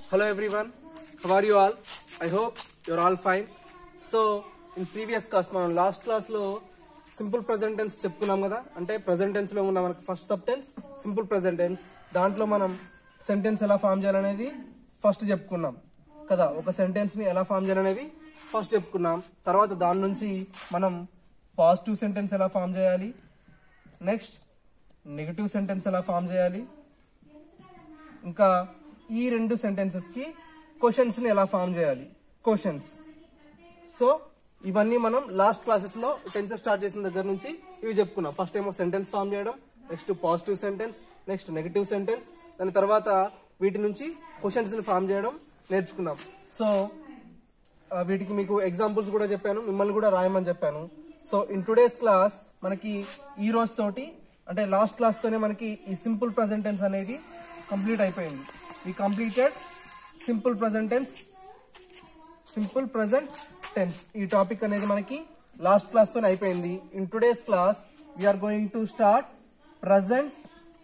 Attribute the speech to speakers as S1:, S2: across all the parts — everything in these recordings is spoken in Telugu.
S1: Hello everyone, how are you all? I hope you're all fine. So in previous class మనం లాస్ట్ క్లాస్ లో సింపుల్ ప్రెసెంట్ టెన్స్ చెప్పుకున్నాం కదా అంటే ప్రెసెంట్ టెన్స్ లో ఉన్న మనకి first sub tense simple present tense దాంట్లో మనం సెంటెన్స్ ఎలా ఫామ్ చేయాలనేది ఫస్ట్ చెప్పుకున్నాం కదా ఒక సెంటెన్స్ ని ఎలా ఫామ్ చేయాలనేది ఫస్ట్ చెప్పుకున్నాం తర్వాత దాని నుంచి మనం పాజిటివ్ సెంటెన్స్ ఎలా ఫామ్ చేయాలి నెక్స్ట్ నెగటివ్ సెంటెన్స్ ఎలా ఫామ్ చేయాలి ఇంకా ఈ రెండు సెంటెన్సెస్ కి క్వశ్చన్స్ ని ఎలా ఫామ్ చేయాలి క్వశ్చన్స్ సో ఇవన్నీ మనం లాస్ట్ క్లాసెస్ లో టెన్త్ స్టార్ట్ చేసిన దగ్గర నుంచి ఇవి చెప్పుకున్నాం ఫస్ట్ ఏమో సెంటెన్స్ ఫామ్ చేయడం next positive sentence next negative sentence దాని తర్వాత వీటి నుంచి క్వశ్చన్స్ ని ఫామ్ చేయడం నేర్చుకున్నాం సో ఆ, వీటికి మీకు ఎగ్జాంపుల్స్ కూడా చెప్పాను మిమ్మల్ని కూడా రాయమని చెప్పాను సో ఇన్ టుడేస్ క్లాస్ మనకి ఈ రోజు తోటి అంటే లాస్ట్ క్లాస్ తోనే మనకి ఈ సింపుల్ ప్రజెంటెన్స్ అనేది కంప్లీట్ అయిపోయింది ఈ completed simple present tense simple present tense ఈ టాపిక్ అనేది మనకి లాస్ట్ క్లాస్ తోనే అయిపోయింది in today's class we are going to start present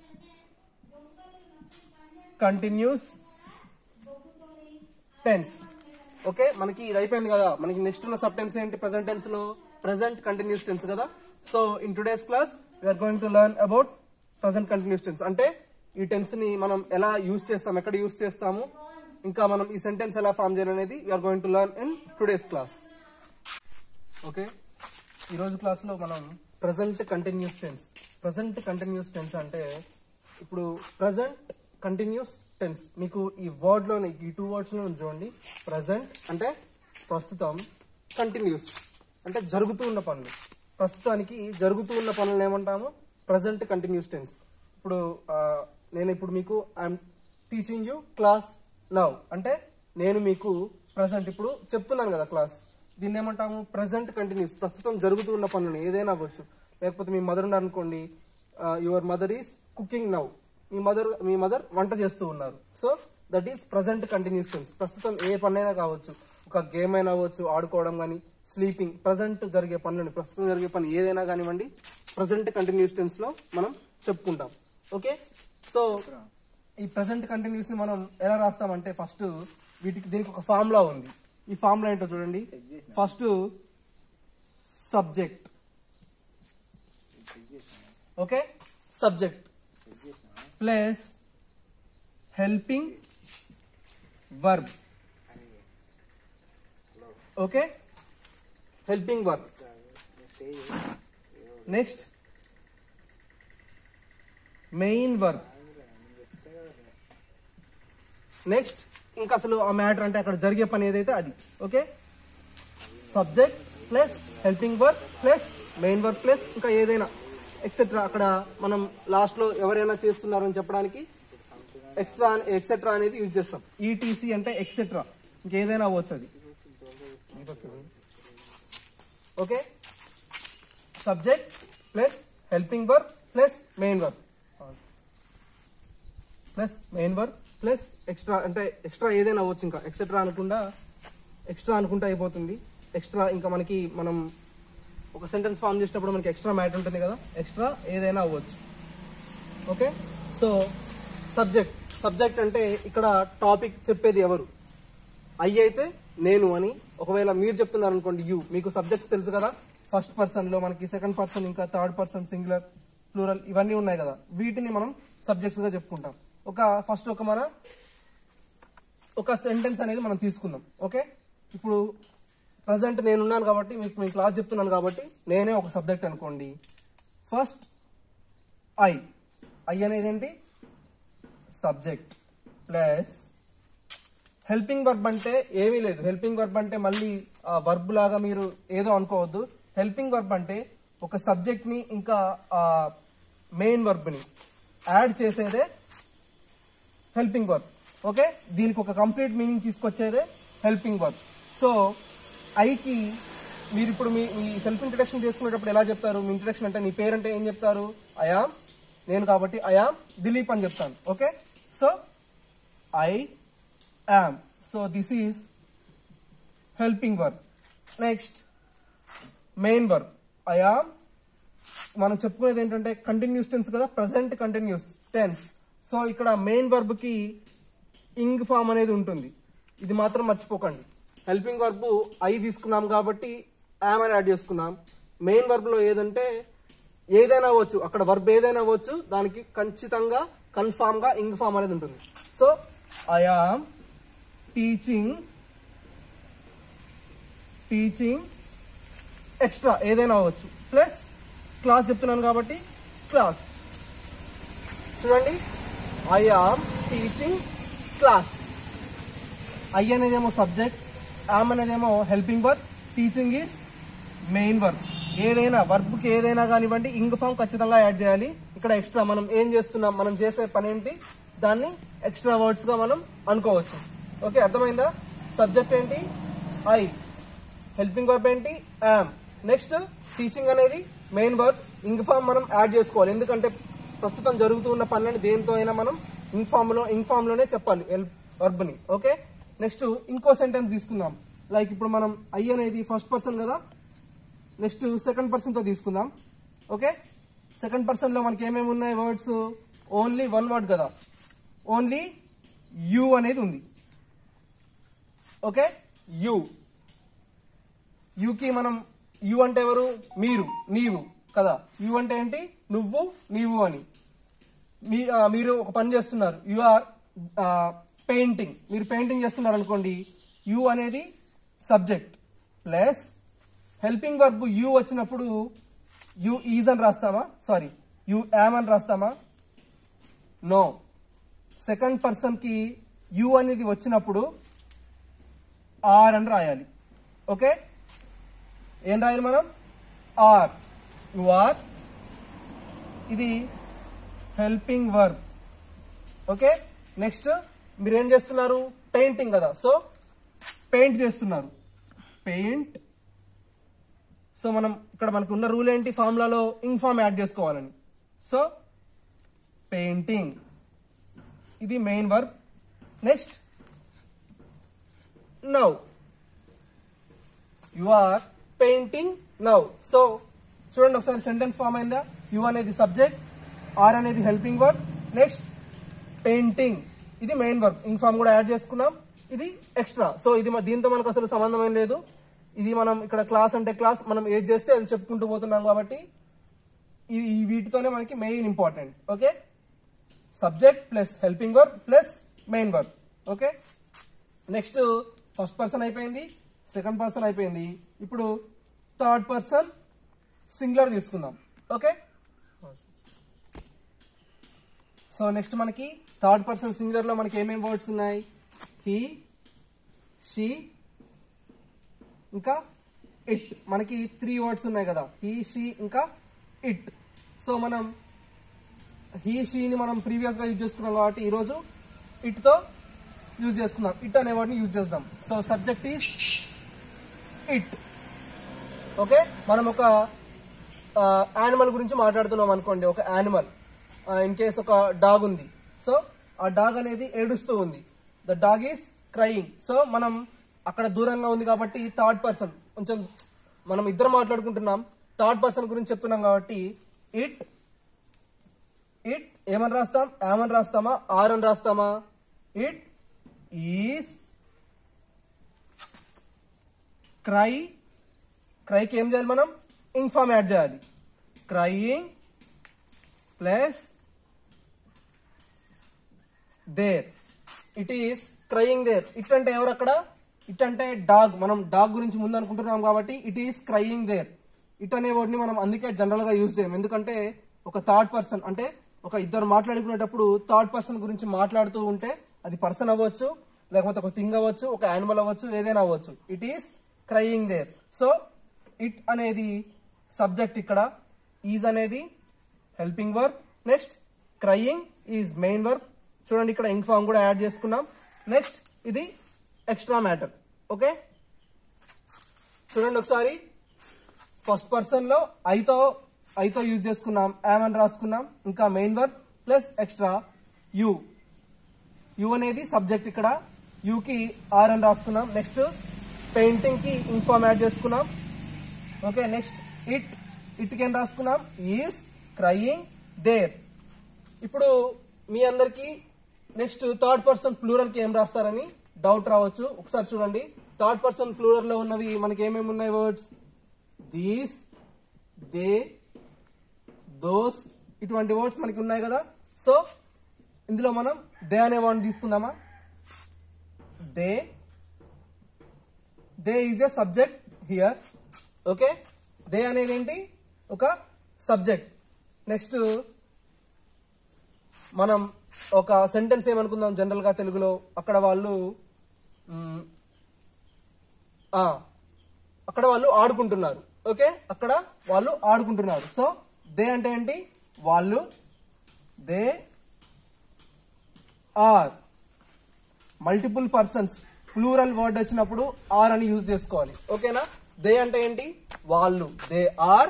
S1: continuous tense okay మనకి ఇది అయిపోయింది కదా మనకి నెక్స్ట్ ఉన్న సబ్ టెన్స్ ఏంటి ప్రెసెంట్ టెన్స్ లో ప్రెసెంట్ కంటిన్యూస్ టెన్స్ కదా so in today's class we are going to learn about present continuous tense అంటే ఈ టెన్స్ ని మనం ఎలా యూజ్ చేస్తాం ఎక్కడ యూజ్ చేస్తాము ఇంకా మనం ఈ సెంటెన్స్ ఎలా ఫామ్ చేయాలనేది we are going to learn in today's class okay ఈ రోజు క్లాస్ లో మనం present continuous tense present continuous tense అంటే ఇప్పుడు ప్రజెంట్ కంటిన్యూస్ టెన్స్ మీకు ఈ వర్డ్ లో ఈ టూ వర్డ్స్ లో చూడండి ప్రజెంట్ అంటే ప్రస్తుతం కంటిన్యూస్ అంటే జరుగుతూ ఉన్న పనులు ప్రస్తుతానికి జరుగుతూ ఉన్న పనులను ఏమంటాము ప్రజెంట్ కంటిన్యూస్ టెన్స్ ఇప్పుడు ఆ, నేను ఇప్పుడు మీకు I'm teaching you class now అంటే నేను మీకు ప్రజెంట్ ఇప్పుడు చెప్తున్నాను కదా క్లాస్ దీన్ని ఏమంటాము ప్రజెంట్ కంటిన్యూస్ ప్రస్తుతం జరుగుతూ ఉన్న పనులు ఏదైనా అవ్వచ్చు లేకపోతే మీ మదర్ ఉన్నారనుకోండి your mother is cooking now మీ మదర్ మీ మదర్ వంట చేస్తూ ఉన్నారు so that is present continuous tense ప్రస్తుతం ఏ పనైనా కావచ్చు ఒక గేమ్ అయినా అవ్వచ్చు ఆడుకోవడం కానీ స్లీపింగ్ ప్రజెంట్ జరిగే పనులని ప్రస్తుతం జరిగే పని ఏదైనా కానివ్వండి ప్రజెంట్ కంటిన్యూస్ టెన్స్ లో మనం చెప్పుకుంటాం ఓకే సో ఈ ప్రజెంట్ కంటిన్యూస్ ని మనం ఎలా రాస్తామంటే ఫస్ట్ వీటికి దీనికి ఒక ఫార్ములా ఉంది ఈ ఫార్ములా ఏంటో చూడండి first subject okay subject plus helping verb okay helping verb next main verb next ఇంకా అసలు ఆ మ్యాటర్ అంటే అక్కడ జరిగే పని ఏదైతే అది okay subject plus helping work plus main work plus ఇంకా ఏదైనా ఎక్సెట్రా అక్కడ మనం లాస్ట్ లో ఎవరైనా చేస్తున్నారని చెప్పడానికి ఎక్స్ట్రా ఎక్సెట్రా అనేది యూజ్ చేస్తాం ఈటీసీ అంటే ఎక్సెట్రా ఇంకేదైనా అవ్వచ్చు అది okay subject plus helping work plus main work plus main work plus extra అంటే ఎక్స్ట్రా ఏదైనా అవ్వచ్చు ఇంకా ఎక్సెట్రా అనకుండా ఎక్స్ట్రా అనుకుంటే అయిపోతుంది ఎక్స్ట్రా ఇంకా మనకి మనం ఒక సెంటెన్స్ ఫామ్ చేసినప్పుడు మనకి ఎక్స్ట్రా మ్యాటర్ ఉంటుంది కదా ఎక్స్ట్రా ఏదైనా అవ్వచ్చు ఓకే సో సబ్జెక్ట్ సబ్జెక్ట్ అంటే ఇక్కడ టాపిక్ చెప్పేది ఎవరు ఐ అయితే నేను అని ఒకవేళ మీరు చెప్తున్నారు అనుకోండి యూ మీకు సబ్జెక్ట్స్ తెలుసు కదా ఫస్ట్ పర్సన్ లో మనకి సెకండ్ పర్సన్ ఇంకా థర్డ్ పర్సన్ సింగులర్ ప్లూరల్ ఇవన్నీ ఉన్నాయి కదా వీటిని మనం సబ్జెక్ట్స్ గా చెప్పుకుంటాం ఒక ఫస్ట్ ఒక మన ఒక సెంటెన్స్ అనేది మనం తీసుకుందాం ఓకే ఇప్పుడు ప్రజెంట్ నేనున్నాను కాబట్టి మీకు నేను క్లాస్ చెప్తున్నాను కాబట్టి నేనే ఒక సబ్జెక్ట్ అనుకోండి ఫస్ట్ ఐ ఐ అనేది ఏంటి సబ్జెక్ట్ ప్లస్ హెల్పింగ్ వర్బ్ అంటే ఏమీ లేదు హెల్పింగ్ వర్బ్ అంటే మళ్ళీ వర్బ్ లాగా మీరు ఏదో అనుకోవద్దు హెల్పింగ్ వర్బ్ అంటే ఒక సబ్జెక్ట్ ని ఇంకా మెయిన్ వర్బ్ ని యాడ్ చేసేదే హెల్పింగ్ వర్బ్ ఓకే దీనికి ఒక కంప్లీట్ మీనింగ్ తీసుకొచ్చేదే హెల్పింగ్ వర్బ్ సో ఐకి మీరు ఇప్పుడు మీ మీ సెల్ఫ్ ఇంట్రడక్షన్ చేసుకునేటప్పుడు ఎలా చెప్తారు మీ ఇంట్రడక్షన్ అంటే నీ పేరు అంటే ఏం చెప్తారు ఐఆమ్ నేను కాబట్టి ఐఆమ్ దిలీప్ అని చెప్తాను okay so I am so this is helping verb next main verb I am మనం చెప్పుకునేది ఏంటంటే కంటిన్యూస్ టెన్స్ కదా ప్రజెంట్ కంటిన్యూస్ టెన్స్ సో ఇక్కడ మెయిన్ వర్బ్ కి ఇంగ్ ఫామ్ అనేది ఉంటుంది ఇది మాత్రం మర్చిపోకండి హెల్పింగ్ వర్బ్ ఐ తీసుకున్నాం కాబట్టి యామ్ అని యాడ్ చేసుకున్నాం మెయిన్ వర్బ్ లో ఏదంటే ఏదైనా అవ్వచ్చు అక్కడ వర్బ్ ఏదైనా అవ్వచ్చు దానికి ఖచ్చితంగా కన్ఫామ్ గా ఇంగ్ ఫామ్ అనేది ఉంటుంది so I am teaching teaching extra ఏదైనా అవ్వచ్చు ప్లస్ క్లాస్ చెప్తున్నాను కాబట్టి క్లాస్ చూడండి I am teaching class I అనేదేమో సబ్జెక్ట్ ఆమ్ అనేదేమో helping work teaching is main work ఏదైనా వర్బ్కి ఏదైనా కానివ్వండి ఇంగ్ ఫామ్ ఖచ్చితంగా యాడ్ చేయాలి ఇక్కడ ఎక్స్ట్రా మనం ఏం చేస్తున్నాం మనం చేసే పని ఏంటి దాన్ని ఎక్స్ట్రా వర్డ్స్ గా మనం అనుకోవచ్చు ఓకే అర్థమైందా సబ్జెక్ట్ ఏంటి ఐ హెల్పింగ్ వర్బ్ ఏంటి యామ్ నెక్స్ట్ టీచింగ్ అనేది మెయిన్ వర్క్ ఇంగ్ ఫామ్ మనం యాడ్ చేసుకోవాలి ఎందుకంటే ప్రస్తుతం జరుగుతూ ఉన్న పనులని దేంతో అయినా మనం ఇంగ్ ఫామ్ లో ఇంగ్ ఫామ్ లోనే చెప్పాలి వర్బ్ ని ఓకే నెక్స్ట్ ఇంకో సెంటెన్స్ తీసుకుందాం లైక్ ఇప్పుడు మనం ఐ అనేది ఫస్ట్ పర్సన్ కదా నెక్స్ట్ సెకండ్ పర్సన్ తో తీసుకుందాం ఓకే సెకండ్ పర్సన్ లో మనకి ఏమేమి ఉన్నాయి వర్డ్స్ ఓన్లీ వన్ వర్డ్ కదా ఓన్లీ యు అనేది ఉంది ఓకే యు యుకి మనం యు అంటే ఎవరు మీరు నీవు కదా యు అంటే ఏంటి నువ్వు నీవు అని మీ ఆ, మీరు ఒక పని చేస్తున్నారు యు ఆర్ పెయింటింగ్ మీరు పెయింటింగ్ చేస్తున్నారు అనుకోండి యు అనేది subject plus helping verb you వచ్చినప్పుడు యు ఈజ్ అని రాస్తామా సారీ యు యామ్ అని రాస్తామా నో సెకండ్ పర్సన్ కి యు అనేది వచ్చినప్పుడు ఆర్ అని రాయాలి ఓకే ఏం రాయాలి మనం ఆర్ యు ఆర్ ఇది హెల్పింగ్ వర్బ్ ఓకే నెక్స్ట్ మీరు ఏం చేస్తున్నారు పెయింటింగ్ కదా సో పెయింట్ చేస్తున్నారు పెయింట్ సో మనం ఇక్కడ మనకు ఉన్న రూల్ ఏంటి ఫార్ములాలో ఇంగ్ ఫామ్ యాడ్ చేసుకోవాలని సో పెయింటింగ్ ఇది main verb next now you are painting now so చూడండి ఒకసారి సెంటెన్స్ ఫామ్ అయిందా యు అనేది సబ్జెక్ట్ ఆర్ అనేది హెల్పింగ్ వర్బ్ నెక్స్ట్ పెయింటింగ్ ఇది మెయిన్ వర్బ్ ఇంగ్ ఫామ్ కూడా యాడ్ చేసుకున్నాం ఇది ఎక్స్ట్రా సో ఇది మ- దీంతో మనకు అసలు సంబంధం ఏం లేదు ఇది మనం ఇక్కడ క్లాస్ అంటే క్లాస్ మనం ఏది చేస్తే అది చెప్పుకుంటూ పోతున్నాం కాబట్టి ఇది ఈ వీటితోనే మనకి main important okay subject plus helping verb plus main verb okay next first person అయిపోయింది సెకండ్ పర్సన్ అయిపోయింది ఇప్పుడు థర్డ్ పర్సన్ సింగులర్ తీసుకుందాం ఓకే సో నెక్స్ట్ మనకి థర్డ్ పర్సన్ సింగులర్ లో మనకి ఏమేమి వర్డ్స్ ఉన్నాయి హీ షీ ఇంకా ఇట్ మనకి త్రీ వర్డ్స్ ఉన్నాయి కదా హీ షీ ఇంకా ఇట్ సో మనం హీ షీని మనం ప్రీవియస్ గా యూజ్ చేసుకున్నాం కాబట్టి ఈరోజు ఇట్ తో యూజ్ చేసుకుందాం ఇట్ అనే వర్డ్ని యూజ్ చేద్దాం so subject is it okay మనం ఒక యానిమల్ గురించి మాట్లాడుతున్నాం అనుకోండి ఒక యానిమల్ ఇన్ కేస్ ఒక డాగ్ ఉంది సో ఆ డాగ్ అనేది ఏడుస్తూ ఉంది the dog is crying so మనం అక్కడ దూరంగా ఉంది కాబట్టి థర్డ్ పర్సన్ కొంచెం మనం ఇద్దరు మాట్లాడుకుంటున్నాం థర్డ్ పర్సన్ గురించి చెప్తున్నాం కాబట్టి ఇట్ ఇట్ ఏమని రాస్తాం ఏమని రాస్తామా ఆర్ అని రాస్తామా ఇట్ ఈస్ క్రై క్రైకి ఏం చేయాలి మనం ఇంగ్ ఫామ్ యాడ్ చేయాలి crying plus there it is crying there it అంటే ఎవరు అక్కడ ఇట్ అంటే డాగ్ మనం డాగ్ గురించి ముందు అనుకుంటున్నాం కాబట్టి it is crying there it అనే వర్డ్ని మనం అందుకే జనరల్ గా యూజ్ చేయం ఎందుకంటే ఒక థర్డ్ పర్సన్ అంటే ఒక ఇద్దరు మాట్లాడుకునేటప్పుడు థర్డ్ పర్సన్ గురించి మాట్లాడుతూ ఉంటే అది పర్సన్ అవ్వచ్చు లేకపోతే ఒక థింగ్ అవ్వచ్చు ఒక యానిమల్ అవ్వచ్చు ఏదైనా అవ్వచ్చు it is crying there so it అనేది సబ్జెక్ట్ ఇక్కడ ఈజ్ అనేది helping work next crying is main work చూడండి ఇక్కడ ఇంక్ ఫామ్ కూడా యాడ్ చేసుకున్నాం నెక్స్ట్ ఇది ఎక్స్ట్రా మ్యాటర్ ఓకే చూడండి ఒకసారి ఫస్ట్ పర్సన్ లో ఐతో ఐతో యూజ్ చేసుకున్నాం యామ్ అని రాసుకున్నాం ఇంకా main work plus extra you you అనేది సబ్జెక్ట్ ఇక్కడ యూకి ఆర్ అని రాసుకున్నాం నెక్స్ట్ పెయింటింగ్ కి ఇన్ఫార్మ్ యాడ్ చేసుకున్నాం ఓకే నెక్స్ట్ ఇట్ ఇట్కి ఏం రాసుకున్నాం ఈస్ క్రయింగ్ దేర్ ఇప్పుడు మీ అందరికి నెక్స్ట్ థర్డ్ పర్సన్ ప్లూరల్ కి ఏం రాస్తారని డౌట్ రావచ్చు ఒకసారి చూడండి థర్డ్ పర్సన్ ప్లూరల్ లో ఉన్నవి మనకి ఏమేమి ఉన్నాయి వర్డ్స్ దీస్ దే దోస్ ఇటువంటి వర్డ్స్ మనకి ఉన్నాయి కదా సో ఇందులో మనం దే అనే వర్డ్ తీసుకుందామా they they is a subject here okay they అనేది ఏంటి ఒక సబ్జెక్ట్ నెక్స్ట్ మనం ఒక సెంటెన్స్ ఏమనుకుందాం జనరల్ గా తెలుగులో అక్కడ వాళ్ళు మ్, ఆ, అక్కడ వాళ్ళు ఆడుకుంటున్నారు ఓకే అక్కడ వాళ్ళు ఆడుకుంటున్నారు సో దే అంటే ఏంటి వాళ్ళు they are multiple persons plural word వచ్చినప్పుడు ఆర్ అని యూజ్ చేసుకోవాలి ఓకేనా దే అంటే ఏంటి వాళ్ళు దే ఆర్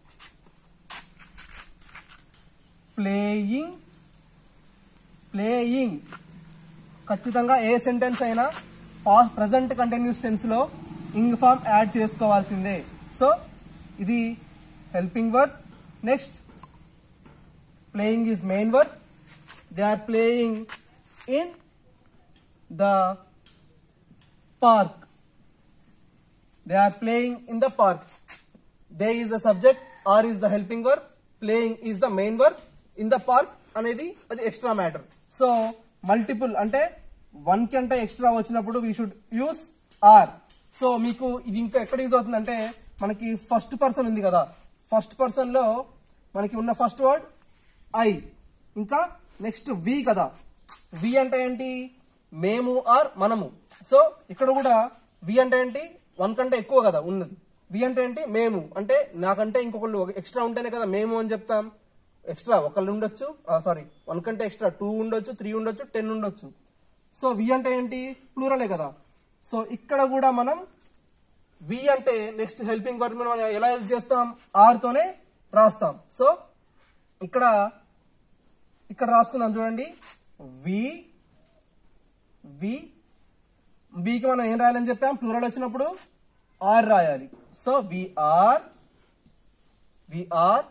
S1: ప్లేయింగ్ ప్లేయింగ్ ఖచ్చితంగా ఏ సెంటెన్స్ అయినా ప్రజెంట్ కంటిన్యూస్ టెన్స్ లో ఇంగ్ ఫామ్ యాడ్ చేసుకోవాల్సిందే సో ఇది helping work next playing is main work they are playing in the park they are playing in the park they is the subject are is the helping work playing is the main work in the park అనేది అది ఎక్స్ట్రా మ్యాటర్ సో మల్టిపుల్ అంటే వన్ కంటే ఎక్స్ట్రా వచ్చినప్పుడు we should use are so మీకు ఇది ఇంకా ఎక్కడ యూజ్ అవుతుందంటే మనకి ఫస్ట్ పర్సన్ ఉంది కదా ఫస్ట్ పర్సన్ లో మనకి ఉన్న ఫస్ట్ వర్డ్ ఐ ఇంకా నెక్స్ట్ వి కదా వి అంటే ఏంటి మేము ఆర్ మనము సో ఇక్కడ కూడా వి అంటే ఏంటి వన్ కంటే ఎక్కువ కదా ఉన్నది వి అంటే ఏంటి మేము అంటే నాకంటే ఇంకొకళ్ళు ఎక్స్ట్రా ఉంటేనే కదా మేము అని చెప్తాం ఎక్స్ట్రా ఒకళ్ళు ఉండొచ్చు సారీ వన్ కంటే ఎక్స్ట్రా టూ ఉండొచ్చు త్రీ ఉండొచ్చు టెన్ ఉండొచ్చు సో వి అంటే ఏంటి ప్లూరలే కదా సో ఇక్కడ కూడా మనం వి అంటే నెక్స్ట్ హెల్పింగ్ వర్క్ మనం ఎలా యూజ్ చేస్తాం ఆర్ తోనే రాస్తాం సో ఇక్కడ ఇక్కడ రాసుకుందాం చూడండి వి వి బికి మనం ఏం రాయాలని చెప్పాం ప్లూరల్ వచ్చినప్పుడు ఆర్ రాయాలి so we are we are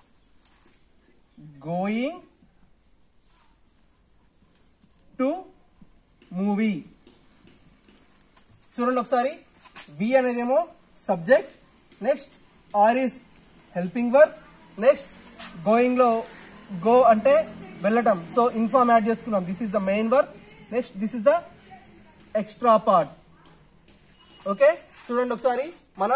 S1: going to movie చూడండి ఒకసారి వి అనేదేమో subject next are is helping work next going లో గో అంటే వెళ్ళటం సో ఇన్ఫార్మ్ యాడ్ చేసుకున్నాం this is the main work next this is the extra part okay చూడండి ఒకసారి మనం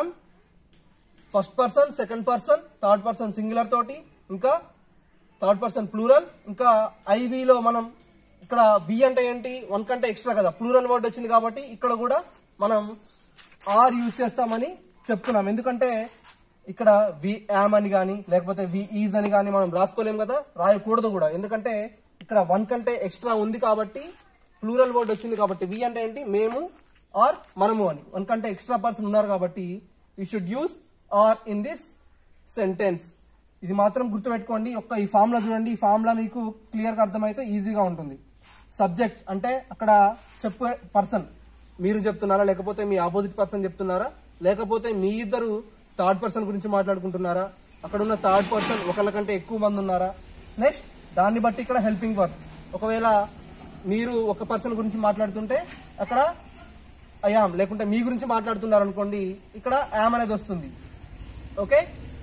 S1: first person second person third person singular తోటి ఇంకా థర్డ్ పర్సన్ ప్లూరల్ ఇంకా ఐవీలో మనం ఇక్కడ వి అంటే ఏంటి వన్ కంటే ఎక్స్ట్రా కదా ప్లూరల్ వర్డ్ వచ్చింది కాబట్టి ఇక్కడ కూడా మనం ఆర్ యూజ్ చేస్తామని చెప్తున్నాం ఎందుకంటే ఇక్కడ వి యామ్ అని కానీ లేకపోతే వి ఈజ్ అని కానీ మనం రాసుకోలేం కదా రాయకూడదు కూడా ఎందుకంటే ఇక్కడ వన్ కంటే ఎక్స్ట్రా ఉంది కాబట్టి ప్లూరల్ వర్డ్ వచ్చింది కాబట్టి వి అంటే ఏంటి మేము ఆర్ మనము అని వన్ కంటే ఎక్స్ట్రా పర్సన్ ఉన్నారు కాబట్టి you should use are in this sentence ఇది మాత్రం గుర్తుపెట్టుకోండి ఒక్క ఈ ఫార్ములా చూడండి ఈ ఫార్ములా మీకు క్లియర్గా అర్థమైతే ఈజీగా ఉంటుంది సబ్జెక్ట్ అంటే అక్కడ చెప్పే పర్సన్ మీరు చెప్తున్నారా లేకపోతే మీ ఆపోజిట్ పర్సన్ చెప్తున్నారా లేకపోతే మీ ఇద్దరు థర్డ్ పర్సన్ గురించి మాట్లాడుకుంటున్నారా అక్కడ ఉన్న థర్డ్ పర్సన్ ఒకళ్ళ కంటే ఎక్కువ మంది ఉన్నారా నెక్స్ట్ దాన్ని బట్టి ఇక్కడ హెల్పింగ్ వర్క్ ఒకవేళ మీరు ఒక పర్సన్ గురించి మాట్లాడుతుంటే అక్కడ అయామ్ లేకుంటే మీ గురించి మాట్లాడుతున్నారు అనుకోండి ఇక్కడ యామ్ అనేది వస్తుంది okay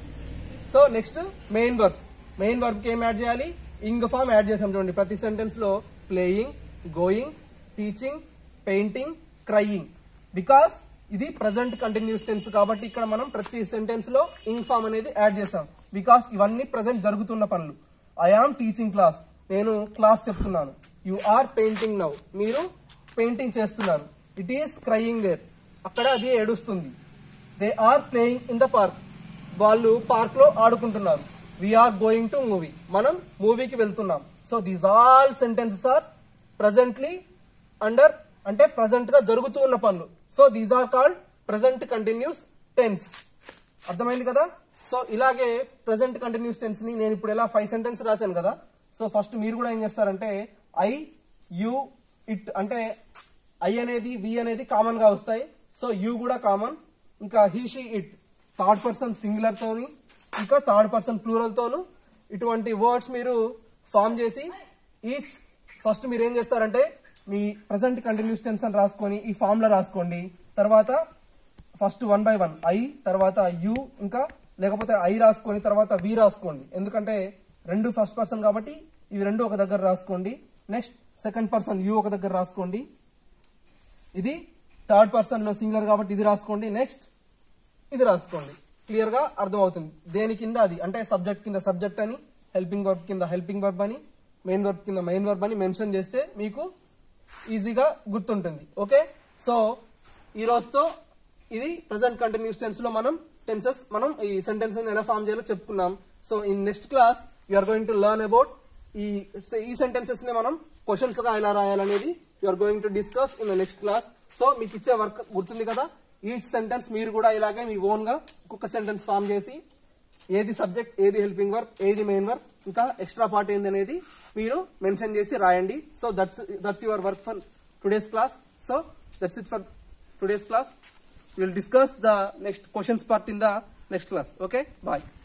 S1: so next main work main work ఏం యాడ్ చేయాలి ఇంగ్ ఫామ్ యాడ్ చేసాం చూడండి ప్రతి సెంటెన్స్ లో playing going teaching painting crying because ఇది ప్రజెంట్ కంటిన్యూస్ టెన్స్ కాబట్టి ఇక్కడ మనం ప్రతి సెంటెన్స్ లో ఇంగ్ ఫామ్ అనేది యాడ్ చేసాం బికాస్ ఇవన్నీ ప్రజెంట్ జరుగుతున్న పనులు ఐ ఆమ్ టీచింగ్ క్లాస్ నేను క్లాస్ చెప్తున్నాను యు ఆర్ పెయింటింగ్ నౌ మీరు పెయింటింగ్ చేస్తున్నారు ఇట్ ఈస్ క్రయింగ్ దేర్ అక్కడ అది ఏడుస్తుంది they are playing in the park వాళ్ళు పార్క్ లో ఆడుకుంటున్నారు వీఆర్ గోయింగ్ టు మూవీ మనం మూవీకి వెళ్తున్నాం so these all sentences are presently under అంటే ప్రజెంట్ గా జరుగుతూ ఉన్న పనులు so these are called present continuous tense అర్థమైంది కదా సో ఇలాగే ప్రజెంట్ కంటిన్యూస్ టెన్స్ ని నేను ఇప్పుడు ఎలా ఫైవ్ సెంటెన్స్ రాశాను కదా సో ఫస్ట్ మీరు కూడా ఏం చేస్తారంటే ఐ యు ఇట్ అంటే ఐ అనేది వి అనేది కామన్ గా వస్తాయి సో యు కూడా కామన్ ఇంకా he she it third person singular తోని ఇంకా థర్డ్ పర్సన్ ప్లూరల్ తోను ఇటువంటి వర్డ్స్ మీరు ఫామ్ చేసి ఈచ్ ఫస్ట్ మీరు ఏం చేస్తారంటే మీ ప్రజెంట్ కంటిన్యూస్ టెన్స్ అని రాసుకొని ఈ ఫామ్ లో రాసుకోండి తర్వాత first one by one I తర్వాత యు ఇంకా లేకపోతే ఐ రాసుకొని తర్వాత వి రాసుకోండి ఎందుకంటే రెండు ఫస్ట్ పర్సన్ కాబట్టి ఇవి రెండు ఒక దగ్గర రాసుకోండి నెక్స్ట్ సెకండ్ పర్సన్ యు ఒక దగ్గర రాసుకోండి ఇది థర్డ్ పర్సన్ లో సింగులర్ కాబట్టి ఇది రాసుకోండి నెక్స్ట్ ఇది రాసుకోండి క్లియర్ గా అర్థమవుతుంది దేని కింద అది అంటే సబ్జెక్ట్ కింద సబ్జెక్ట్ అని హెల్పింగ్ వర్బ్ కింద హెల్పింగ్ వర్బ్ అని మెయిన్ వర్బ్ కింద మెయిన్ వర్బ్ అని మెన్షన్ చేస్తే మీకు ఈజీగా గుర్తుంటుంది ఓకే సో ఈ రోజుతో ఇది ప్రజెంట్ కంటిన్యూస్ టెన్స్ లో మనం టెన్సెస్ మనం ఈ సెంటెన్స్ ఎలా ఫామ్ చేయాలో చెప్పుకున్నాం so in next class are going to learn about ఈ ఈ సెంటెన్సెస్ ని మనం క్వశ్చన్స్ గా ఎలా రాయాలనేది are going to discuss in the next class so మీకు ఇచ్చే వర్క్ గుర్తుంది కదా ఈ సెంటెన్స్ మీరు కూడా ఇలాగే మీ ఓన్ గా ఒక్కొక్క సెంటెన్స్ ఫామ్ చేసి ఏది సబ్జెక్ట్ ఏది హెల్పింగ్ వర్క్ ఏది మెయిన్ వర్క్ ఇంకా ఎక్స్ట్రా పార్ట్ ఏంది అనేది మీరు మెన్షన్ చేసి రాయండి so that's that's your work for today's class so that's it for today's class will discuss the next questions part in the next class okay bye